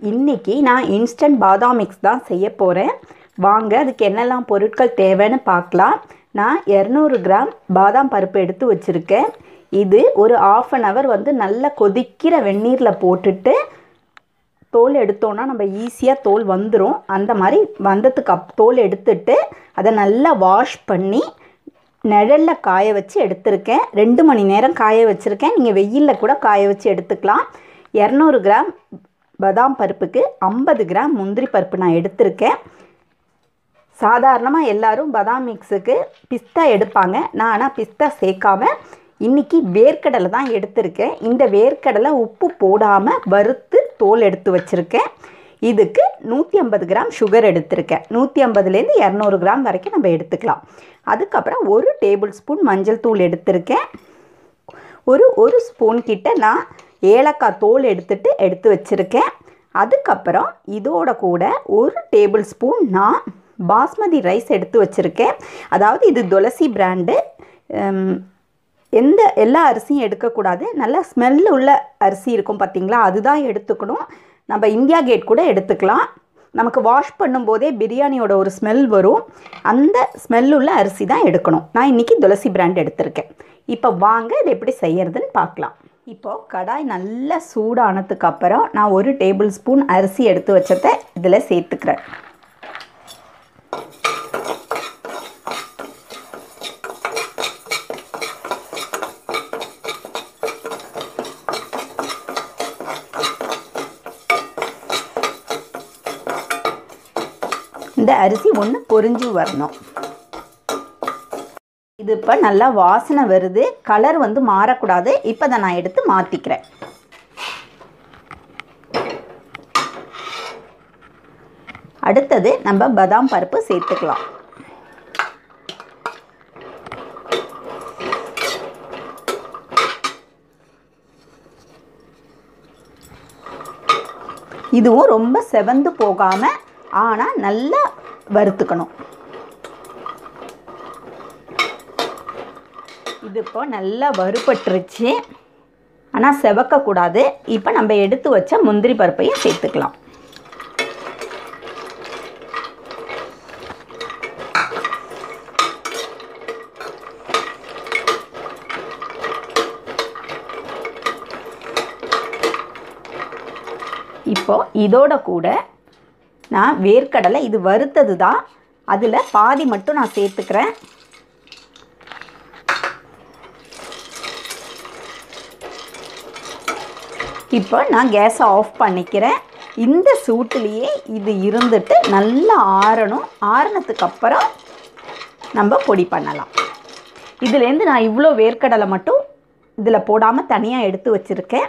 இன்னைக்கு நான் இன்ஸ்டன்ட் பாதாம் மிக்ஸ் தான் செய்ய போகிறேன் வாங்க அதுக்கு என்னெல்லாம் பொருட்கள் தேவைன்னு பார்க்கலாம் நான் இரநூறு கிராம் பாதாம் பருப்பு எடுத்து வச்சுருக்கேன் இது ஒரு ஆஃப் அன் ஹவர் வந்து நல்லா கொதிக்கிற வெந்நீரில் போட்டுட்டு தோல் எடுத்தோன்னா நம்ம ஈஸியாக தோல் வந்துடும் அந்த மாதிரி வந்ததுக்கு அப் தோல் எடுத்துட்டு அதை நல்லா வாஷ் பண்ணி நிழலில் காய வச்சு எடுத்திருக்கேன் ரெண்டு மணி நேரம் காய வச்சுருக்கேன் நீங்கள் வெயிலில் கூட காய வச்சு எடுத்துக்கலாம் இரநூறு கிராம் பாதாம் பருப்புக்கு ஐம்பது கிராம் முந்திரி பருப்பு நான் எடுத்திருக்கேன் சாதாரணமாக எல்லாரும் பாதாம் மிக்ஸுக்கு பிஸ்தா எடுப்பாங்க நான் ஆனால் பிஸ்தா சேர்க்காம இன்றைக்கி வேர்க்கடலை தான் எடுத்திருக்கேன் இந்த வேர்க்கடலை உப்பு போடாமல் வறுத்து தோல் எடுத்து வச்சுருக்கேன் இதுக்கு நூற்றி ஐம்பது கிராம் சுகர் எடுத்திருக்கேன் நூற்றி ஐம்பதுலேருந்து இரநூறு கிராம் வரைக்கும் நம்ம எடுத்துக்கலாம் அதுக்கப்புறம் ஒரு டேபிள் ஸ்பூன் மஞ்சள் தூள் எடுத்திருக்கேன் ஒரு ஒரு ஸ்பூன் கிட்ட நான் ஏலக்காய் தோல் எடுத்துட்டு எடுத்து வச்சுருக்கேன் அதுக்கப்புறம் இதோட கூட ஒரு டேபிள் ஸ்பூன் நான் பாஸ்மதி ரைஸ் எடுத்து வச்சுருக்கேன் அதாவது இது துளசி பிராண்டு எந்த எல்லா அரிசியும் எடுக்கக்கூடாது நல்ல ஸ்மெல் உள்ள அரிசி இருக்கும் பார்த்தீங்களா அதுதான் எடுத்துக்கணும் நம்ம இந்தியா கேட் கூட எடுத்துக்கலாம் நமக்கு வாஷ் பண்ணும்போதே பிரியாணியோட ஒரு ஸ்மெல் வரும் அந்த ஸ்மெல் உள்ள அரிசி தான் எடுக்கணும் நான் இன்றைக்கி துளசி பிராண்ட் எடுத்திருக்கேன் இப்போ வாங்க இது எப்படி செய்யறதுன்னு பார்க்கலாம் இப்போது கடாய் நல்லா சூடானதுக்கு அப்புறம் நான் ஒரு டேபிள் ஸ்பூன் அரிசி எடுத்து வச்சதை இதில் சேர்த்துக்கிறேன் இந்த அரிசி ஒன்று பொரிஞ்சு வரணும் இது இப்போ நல்லா வாசனை வருது கலர் வந்து மாறக்கூடாது இப்போ அதை நான் எடுத்து மாற்றிக்கிறேன் அடுத்தது நம்ம பதாம் பருப்பு சேர்த்துக்கலாம் இதுவும் ரொம்ப செவந்து போகாமல் ஆனால் நல்லா வறுத்துக்கணும் இது இப்போ நல்லா வறுபட்டுருச்சு ஆனால் செவக்கக்கூடாது இப்போ நம்ம எடுத்து வச்ச முந்திரி பருப்பையும் சேர்த்துக்கலாம் இப்போ இதோட கூட நான் வேர்க்கடலை இது வறுத்தது தான் அதில் பாதி மட்டும் நான் சேர்த்துக்கிறேன் இப்போ நான் கேஸை ஆஃப் பண்ணிக்கிறேன் இந்த சூட்டுலேயே இது இருந்துட்டு நல்லா ஆறணும் ஆறினதுக்கு அப்புறம் நம்ம பொடி பண்ணலாம் இதுலேருந்து நான் இவ்வளோ வேர்க்கடலை மட்டும் இதில் போடாமல் தனியாக எடுத்து வச்சுருக்கேன்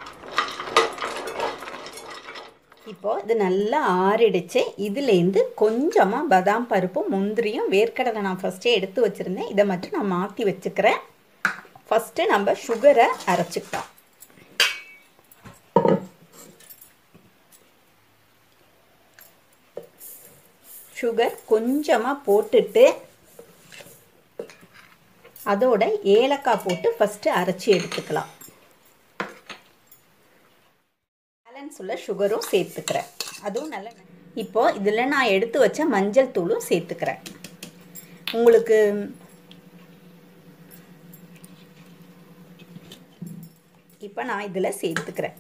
இப்போது இது நல்லா ஆறிடுச்சு இதுலேருந்து கொஞ்சமாக பதாம் பருப்பும் முந்திரியும் வேர்க்கடலை நான் ஃபஸ்ட்டே எடுத்து வச்சுருந்தேன் இதை மட்டும் நான் மாற்றி வச்சுக்கிறேன் ஃபஸ்ட்டு நம்ம சுகரை அரைச்சிக்கலாம் சுகர் கொஞ்சமாக போட்டுட்டு அதோட ஏலக்காய் போட்டு ஃபஸ்ட்டு அரைச்சி எடுத்துக்கலாம் பேலன்ஸ் உள்ள சுகரும் சேர்த்துக்கிறேன் அதுவும் நல்ல இப்போ இதில் நான் எடுத்து வச்ச மஞ்சள் தூளும் சேர்த்துக்கிறேன் உங்களுக்கு இப்போ நான் இதில் சேர்த்துக்கிறேன்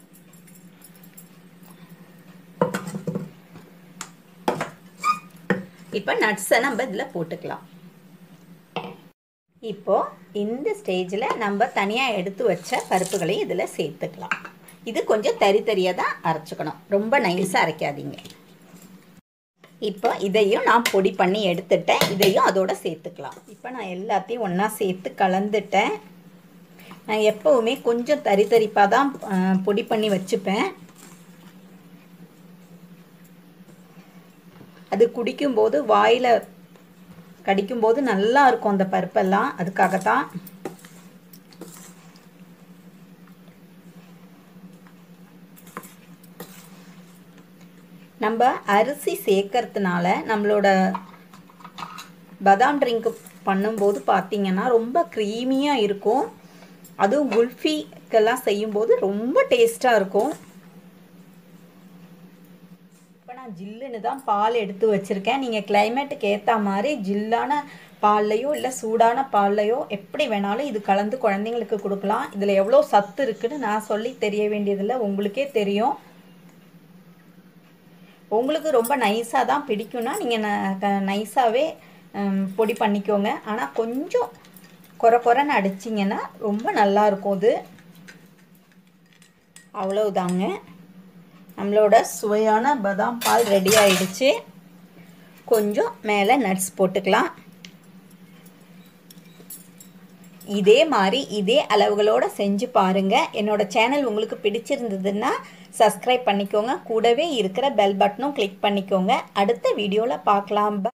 இப்போ நட்ஸை நம்ம இதில் போட்டுக்கலாம் இப்போது இந்த ஸ்டேஜில் நம்ம தனியாக எடுத்து வச்ச பருப்புகளையும் இதில் சேர்த்துக்கலாம் இது கொஞ்சம் தறி தறியாக தான் அரைச்சிக்கணும் ரொம்ப நைஸாக அரைக்காதீங்க இப்போ இதையும் நான் பொடி பண்ணி எடுத்துட்டேன் இதையும் அதோட சேர்த்துக்கலாம் இப்போ நான் எல்லாத்தையும் ஒன்றா சேர்த்து கலந்துட்டேன் நான் எப்போவுமே கொஞ்சம் தறி தரிப்பாக தான் பொடி பண்ணி வச்சுப்பேன் அது குடிக்கும்போது வாயில் கடிக்கும்போது நல்லா இருக்கும் அந்த பருப்பெல்லாம் அதுக்காகத்தான் நம்ம அரிசி சேர்க்கறதுனால நம்மளோட பதாம் ட்ரிங்க் பண்ணும்போது பார்த்தீங்கன்னா ரொம்ப க்ரீமியாக இருக்கும் அதுவும் குல்ஃபிக்கெல்லாம் செய்யும்போது ரொம்ப டேஸ்ட்டாக இருக்கும் நான் ஜில்லுன்னு தான் பால் எடுத்து வச்சுருக்கேன் நீங்கள் கிளைமேட்டுக்கு ஏற்ற மாதிரி ஜில்லான பால்லையோ இல்லை சூடான பால்லையோ எப்படி வேணாலும் இது கலந்து குழந்தைங்களுக்கு கொடுக்கலாம் இதில் எவ்வளோ சத்து இருக்குன்னு நான் சொல்லி தெரிய வேண்டியதில்லை உங்களுக்கே தெரியும் உங்களுக்கு ரொம்ப நைஸாக தான் பிடிக்கும்னா நீங்கள் நைஸாகவே பொடி பண்ணிக்கோங்க ஆனால் கொஞ்சம் குறை குறைன்னு அடிச்சிங்கன்னா ரொம்ப நல்லா இருக்கும் இது அவ்வளவுதாங்க நம்மளோட சுவையான பதாம் பால் ரெடி ஆயிடுச்சு கொஞ்சம் மேலே நட்ஸ் போட்டுக்கலாம் இதே மாதிரி இதே அளவுகளோடு செஞ்சு பாருங்கள் என்னோட சேனல் உங்களுக்கு பிடிச்சிருந்ததுன்னா சப்ஸ்கிரைப் பண்ணிக்கோங்க கூடவே இருக்கிற பெல் பட்டனும் கிளிக் பண்ணிக்கோங்க அடுத்த வீடியோவில் பார்க்கலாம்